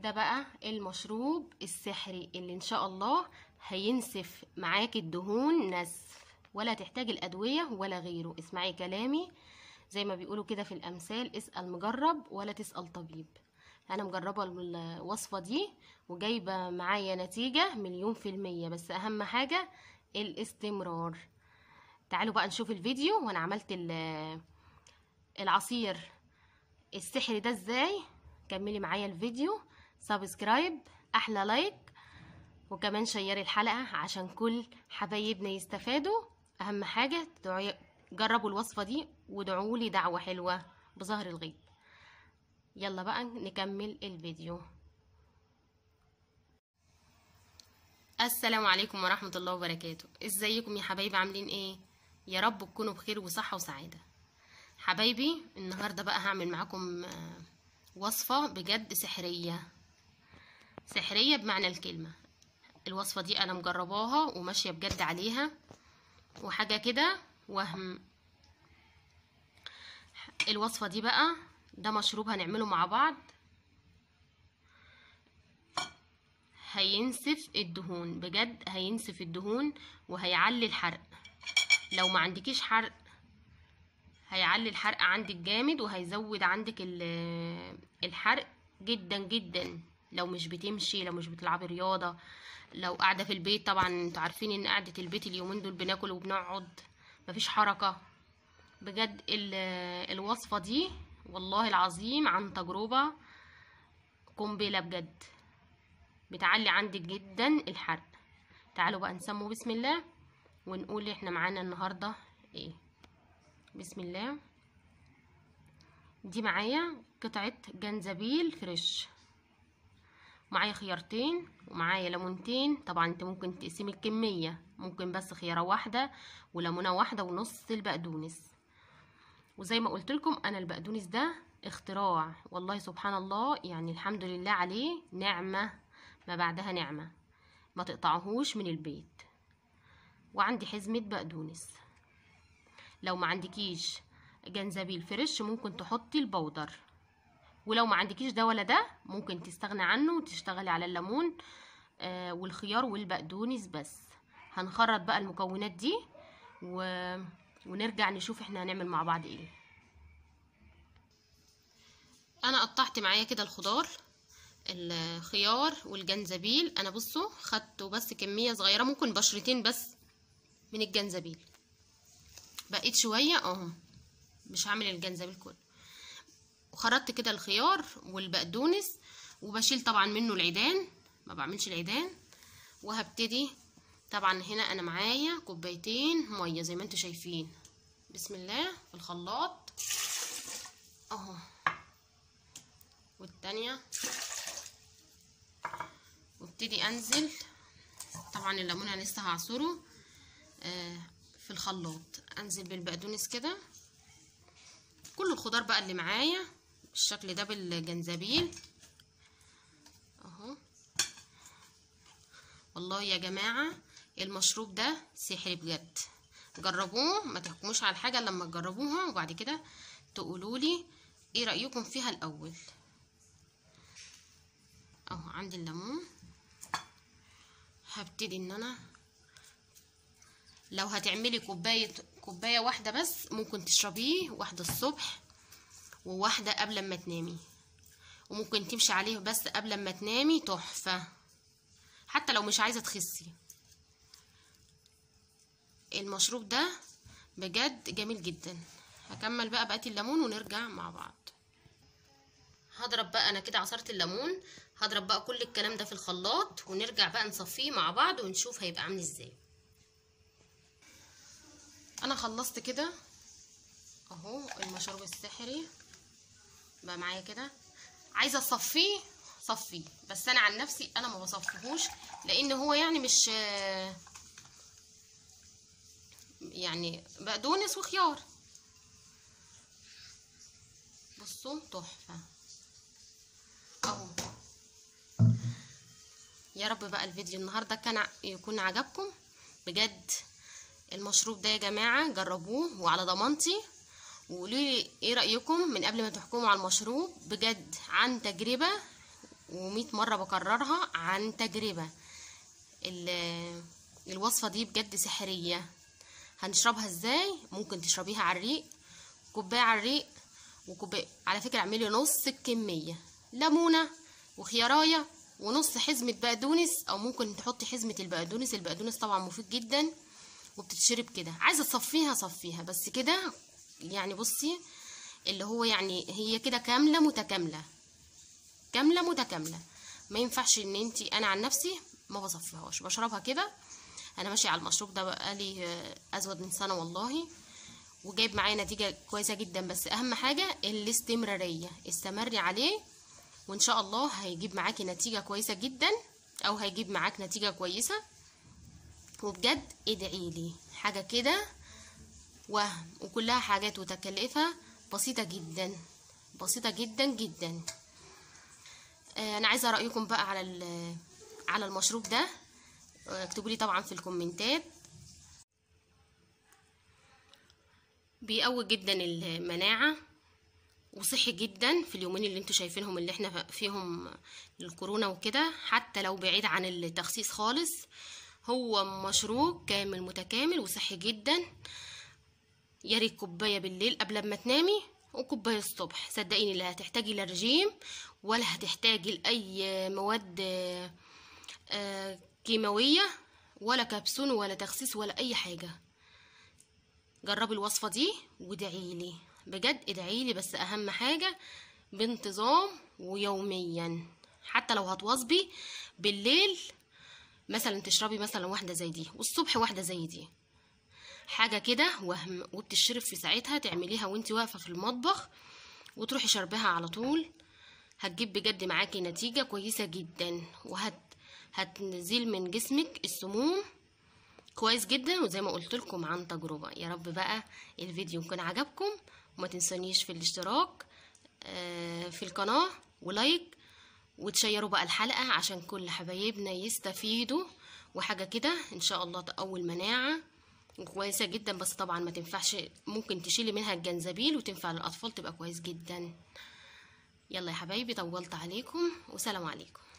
ده بقى المشروب السحري اللي ان شاء الله هينسف معاك الدهون نسف ولا تحتاج الادويه ولا غيره اسمعي كلامي زي ما بيقولوا كده في الامثال اسال مجرب ولا تسال طبيب انا مجربه الوصفه دي وجايبه معايا نتيجه مليون في الميه بس اهم حاجه الاستمرار تعالوا بقى نشوف الفيديو وانا عملت ال- العصير السحري ده ازاي كملي معايا الفيديو سبسكرايب احلى لايك وكمان شيري الحلقه عشان كل حبايبنا يستفادوا اهم حاجه تدعوا- جربوا الوصفه دي وادعوا لي دعوه حلوه بظهر الغيب يلا بقى نكمل الفيديو السلام عليكم ورحمة الله وبركاته ازيكم يا حبايبي عاملين ايه يا رب تكونوا بخير وصحة وسعادة حبايبي النهاردة بقى هعمل معاكم آه، وصفة بجد سحرية سحرية بمعنى الكلمة الوصفة دي انا مجرباها وماشية بجد عليها وحاجة كده وهم الوصفة دي بقى ده مشروب هنعمله مع بعض هينسف الدهون بجد هينسف الدهون وهيعلي الحرق لو ما عندكيش حرق هيعلي الحرق عندك جامد وهيزود عندك ال- الحرق جدا جدا لو مش بتمشي لو مش بتلعبي رياضة لو قاعدة في البيت طبعا انتوا عارفين ان قعدة البيت اليومين دول بناكل وبنقعد مفيش حركة بجد ال- الوصفة دي والله العظيم عن تجربة قنبلة بجد بتعلي عندك جدا الحرق تعالوا بقى نسمو بسم الله ونقول احنا معانا النهاردة ايه بسم الله دي معايا قطعة جنزبيل فريش معايا خيارتين ومعايا ليمونتين طبعا انت ممكن تقسمي الكمية ممكن بس خيارة واحدة وليمونة واحدة ونص البقدونس وزي ما قلت لكم انا البقدونس ده اختراع والله سبحان الله يعني الحمد لله عليه نعمة ما بعدها نعمة ما تقطعهوش من البيت وعندي حزمة بقدونس لو ما عندكيش جنزبيل فريش ممكن تحطي البودر ولو ما عندكيش ده ولا ده ممكن تستغني عنه وتشتغلي على الليمون آه والخيار والبقدونس بس هنخرط بقى المكونات دي و... ونرجع نشوف احنا هنعمل مع بعض ايه انا قطعت معايا كده الخضار الخيار والجنزبيل انا بصوا خدته بس كميه صغيره ممكن بشرتين بس من الجنزبيل بقيت شويه اهو مش هعمل الجنزبيل كله وخرطت كده الخيار والبقدونس وبشيل طبعا منه العيدان ما بعملش العيدان وهبتدي طبعا هنا انا معايا كوبايتين ميه زي ما انتم شايفين بسم الله في الخلاط اهو والتانية وابتدي انزل طبعا الليمون انا لسه هعصره آه في الخلاط انزل بالبقدونس كده كل الخضار بقى اللي معايا بالشكل ده بالجنزبيل اهو والله يا جماعة المشروب ده سحري بجد جربوه ما تحكموش على الحاجة لما تجربوها وبعد كده تقولوا لي ايه رأيكم فيها الاول اهو عندي الليمون هبتدي ان انا لو هتعملي كوباية كوباية واحدة بس ممكن تشربيه واحدة الصبح وواحدة قبل ما تنامي وممكن تمشي عليه بس قبل ما تنامي تحفة حتى لو مش عايزة تخسي المشروب ده بجد جميل جدا هكمل بقى بقية الليمون ونرجع مع بعض هضرب بقى انا كده عصرت الليمون هضرب بقى كل الكلام ده في الخلاط ونرجع بقى نصفيه مع بعض ونشوف هيبقى عامل ازاي انا خلصت كده اهو المشروب السحري بقى معايا كده عايزه اصفيه صفيه بس انا عن نفسي انا ما بصفيهوش لان هو يعني مش يعني بقدونس وخيار بصوا تحفه اهو يا رب بقى الفيديو النهارده كان يكون عجبكم بجد المشروب ده يا جماعه جربوه وعلى ضمانتي وقولوا لي ايه رايكم من قبل ما تحكموا على المشروب بجد عن تجربه ومية مرة بكررها عن تجربة ال- الوصفة دي بجد سحرية هنشربها ازاي ممكن تشربيها على الريق كوباية على الريق وكوباية على فكرة اعملي نص الكمية ليمونة وخياراية ونص حزمة بقدونس او ممكن تحطي حزمة البقدونس البقدونس طبعا مفيد جدا وبتتشرب كده عايزة تصفيها صفيها بس كده يعني بصي اللي هو يعني هي كده كاملة متكاملة كاملة متكاملة ما ينفعش ان انتي انا عن نفسي ما بصفيهاش بشربها كده انا ماشية على المشروب ده بقالي آه، ازود من سنة والله وجايب معايا نتيجة كويسة جدا بس اهم حاجة الاستمرارية استمري عليه وان شاء الله هيجيب معاكي نتيجة كويسة جدا او هيجيب معاك نتيجة كويسة وبجد ادعي لي حاجة كده وهم وكلها حاجات وتكلفة بسيطة جدا بسيطة جدا جدا آه، انا عايزة رأيكم بقى على ال- على المشروب ده آه، اكتبوا لي طبعا في الكومنتات بيقوي جدا المناعة وصحي جدا في اليومين اللي انتوا شايفينهم اللي احنا فيهم الكورونا وكده حتى لو بعيد عن التخسيس خالص هو مشروب كامل متكامل وصحي جدا يا ريت كوبايه بالليل قبل ما تنامي وكوبايه الصبح صدقيني لا هتحتاجي لا رجيم ولا هتحتاجي لاي مواد آه، آه، كيماويه ولا كبسون ولا تخسيس ولا اي حاجه جربي الوصفه دي وادعي لي بجد ادعي لي بس اهم حاجه بانتظام ويوميا حتى لو هتواظبي بالليل مثلا تشربي مثلا واحده زي دي والصبح واحده زي دي حاجه كده وهم وبتشرب في ساعتها تعمليها وانت واقفه في المطبخ وتروحي شربها على طول هتجيب بجد معاكي نتيجه كويسه جدا وهت هتنزل من جسمك السموم كويس جدا وزي ما قلت لكم عن تجربه يا رب بقى الفيديو يكون عجبكم وما تنسونيش في الاشتراك آه، في القناه ولايك وتشيروا بقى الحلقة عشان كل حبايبنا يستفيدوا وحاجة كده ان شاء الله تقوي المناعة وكويسة جدا بس طبعا ما تنفعش ممكن تشيلي منها الجنزبيل وتنفع للأطفال تبقى كويس جدا يلا يا حبايبي طولت عليكم وسلام عليكم